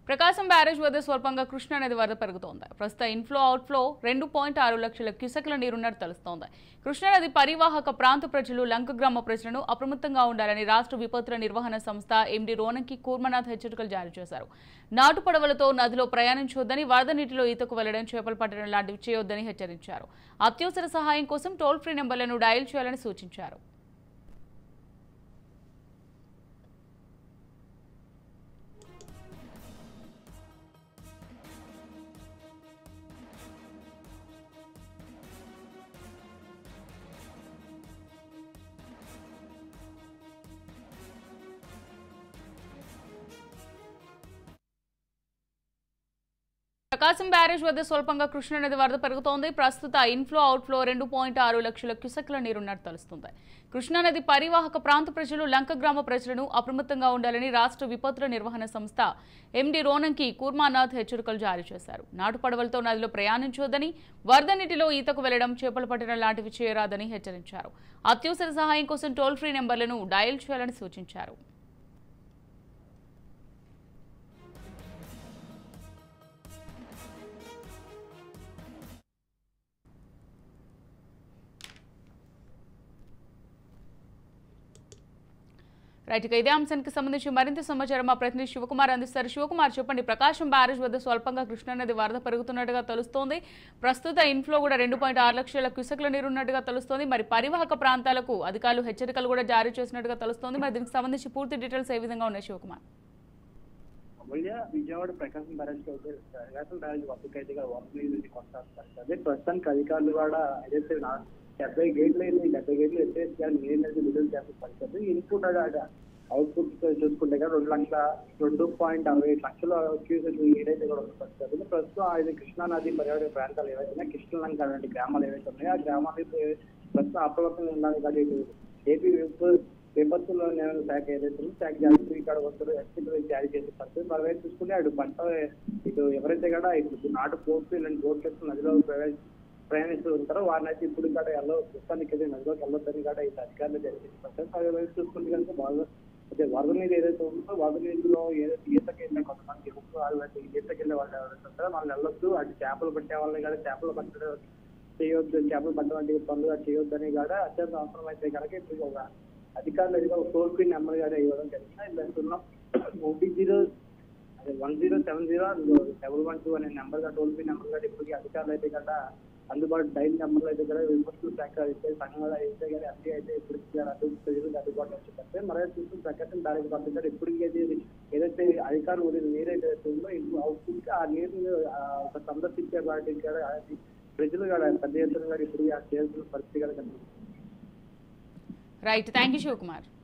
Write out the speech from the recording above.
ప్రకాశం barrage వద్ద స్వల్పంగా కృష్ణా నది వరద పెరుగుతోంది ప్రస్తుత ఇన్ఫ్లో అవుట్ఫ్లో రెండు పాయింట్ ఆరు లక్షల క్యూసెక్ల నీరున్నట్టు తెలుస్తోంది కృష్ణానది పరివాహక ప్రాంత ప్రజలు లంక గ్రామ ప్రజలను అప్రమత్తంగా ఉండాలని రాష్ట్ర విపత్తుల నిర్వహణ సంస్థ ఎండి రోనంకి కూర్మనాథ్ హెచ్చరికలు జారీ చేశారు నాటు పడవలతో నదిలో ప్రయాణించొద్దని వరద నీటిలో ఈతకు వెళ్లడం చేపలు పట్టడం లాంటివి చేయొద్దని హెచ్చరించారు అత్యవసర సహాయం కోసం టోల్ ఫ్రీ నెంబర్లను డయల్ చేయాలని సూచించారు ప్రకాశం బ్యారేజ్ వద్ద స్వల్పంగా కృష్ణానది వరద పెరుగుతోంది ప్రస్తుత ఇన్ఫ్లో అవుట్ఫ్లో రెండు పాయింట్ ఆరు లక్షల క్యూసెక్ల నీరున్నట్టు తెలుస్తుంది కృష్ణానది పరివాహక ప్రాంత ప్రజలు లంక గ్రామ ప్రజలను అప్రమత్తంగా ఉండాలని రాష్ట్ర విపత్తుల నిర్వహణ సంస్థ ఎండి రోనంకి కూర్మానాథ్ హెచ్చరికలు జారీ చేశారు నాటు పడవలతో నదిలో ప్రయాణించొద్దని వరద నీటిలో ఈతకు వెళ్లడం చేపలు పట్టడం లాంటివి చేయరాదని హెచ్చరించారు అత్యవసర సహాయం కోసం టోల్ ఫ్రీ నెంబర్లను డయల్ చేయాలని సూచించారు రైట్ ఇక ఇదే అంశానికి సంబంధించి మరింత సమాచారం మా ప్రతినిధి శివకుమార్ అందిస్తారు శివకుమార్ చెప్పండి ప్రకాశం బ్యారేజ్ వద్ద స్వల్పంగా కృష్ణానది వరద పెరుగుతున్నట్టుగా తెలుస్తోంది ప్రస్తుత ఇన్ఫ్లో కూడా రెండు పాయింట్ ఆరు లక్షల క్యూసెక్ల నీరు ఉన్నట్టుగా తెలుస్తోంది మరి పరివాహక ప్రాంతాలకు అధికారులు హెచ్చరికలు కూడా జారీ చేసినట్టుగా తెలుస్తోంది మరి దీనికి సంబంధించి పూర్తి డీటెయిల్స్ ఏ విధంగా ఉన్నాయి శివకుమార్ అమూల్య విజయవాడ ప్రకాశం బ్యారేజ్ కి అయితే ప్రకాశం బ్యారేజ్ వద్దకు అయితే ఇక్కడ వర్క్ అనేది కొనసాగుతారు అదే ప్రస్తుతానికి అధికారులు కూడా ఏదైతే నా డెబ్బై గేట్లు అయితే డెబ్బై గేట్లు ఎత్తేసి నీరు అనేది విడుదల చేసిన పరిస్థితి ఇన్పుట్ అవుట్పుట్ చూసుకుంటే కూడా రెండు లక్షల రెండు పాయింట్ అరవై ఐదు లక్షల క్యూసెక్ ఏదైతే కూడా ఉన్న పరిస్థితి ప్రస్తుతం అది కృష్ణా నది పర్యాటక ప్రాంతాలు ఏవైతే ఉన్నాయి కృష్ణలంక అలాంటి గ్రామాలు ఏవైతే ఉన్నాయో ఆ గ్రామాలు ప్రస్తుతం అప్రమత్తంగా ఉండాలి కాబట్టి ఇటు ఏపీ విప- విపత్తుల నిర్వహణ శాఖ ఏదైతే ఉందో శాఖ జారీ ఇక్కడ వస్తారు ఎస్పీలు జారీ చేసే పరిస్థితి మరోవైపు చూసుకుంటే అటు పంట ఇటు ఎవరైతే కూడా ఇటు నాటు పోర్టు ఇలాంటి బోట్లు వేసుకుని నదిలో ప్రవేశ ప్రయాణిస్తూ ఉంటారో వారిని అయితే ఇప్పుడు కూడా ఎల్లో ప్రస్తుతానికి అయితే నదిలోకి వెళ్ళొద్దని కూడా ఇటు అధికారులు జారీ చేసే పరిస్థితి మరోవైపు చూసుకుంటే కనుక బాగా అదే వరద నీరు ఏదైతే ఉందో వరద నీటిలో ఏదైతే ఈతకి వెళ్ళే కొంతమంది యువకులు వాళ్ళు అయితే ఈతకి వెళ్ళే వాళ్ళు ఎవరైతే ఉంటారో వాళ్ళు వెళ్ళొద్దు అటు చేపలు పట్టే వాళ్ళని కూడా చేపలు పట్టడం చేయొద్దు చేపలు పట్టడం వంటి పనులు చేయొద్దని కూడా అత్యంత అవసరం అయితే కనుక ఇప్పుడు ఒక అధికారులు అయితే ఒక టోల్ ఫ్రీ నెంబర్ కూడా ఇవ్వడం జరిగింది ఇలాంటి ఉన్న ఓటీ జీరో అదే one zero seven zero double one two అనే నెంబర్ గా టోల్ ఫ్రీ నెంబర్ కూడా ఇప్పటికీ అధికారులు అయితే కదా అందుబాటు డైల్ నెంబర్లు అయితే కూడా విమర్శలు శాఖ అయితే సంఘాలు అయితే కానీ అన్ని అయితే ఇప్పటికీ అటు ప్రజలకు అందుబాటులో వచ్చేటట్టే మరో చూస్తూ ప్రకాశం దానికి పంపించారు ఇప్పటికీ అయితే ఏదైతే అధికారులు వదిలిన నీరు అయితే ఉందో ఇప్పుడు అవుతుంది ఆ నీరు ఒక సందర్శించే వాటికి కూడా అది ప్రజలు కూడా పెద్ద ఎత్తున కూడా ఇప్పుడు ఆ చేయాల్సిన పరిస్థితి కూడా కనిపిస్తుంది రైట్ థ్యాంక్ యూ శివకుమార్